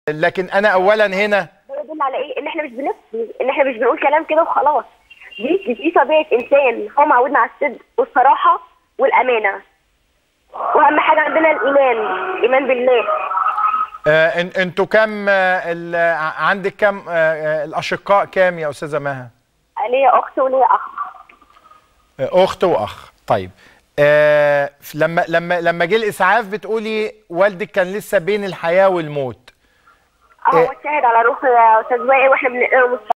لكن انا اولا هنا ده يدل على ايه ان احنا مش بنفتي ان احنا مش بنقول كلام كده وخلاص دي دي طبيعه انسان هو معودنا على الصدق والصراحه والامانه واهم حاجه عندنا الايمان الايمان بالله آه إن- انتوا كام آه ال- ع- عندك كام آه آه الاشقاء كام يا استاذه مها ليا اخت وليا اخ آه اخت واخ طيب آه ف- لما لما لما جه الاسعاف بتقولي والدك كان لسه بين الحياه والموت اه هو شاهد على روح يا استاذ وائل واحنا بننقله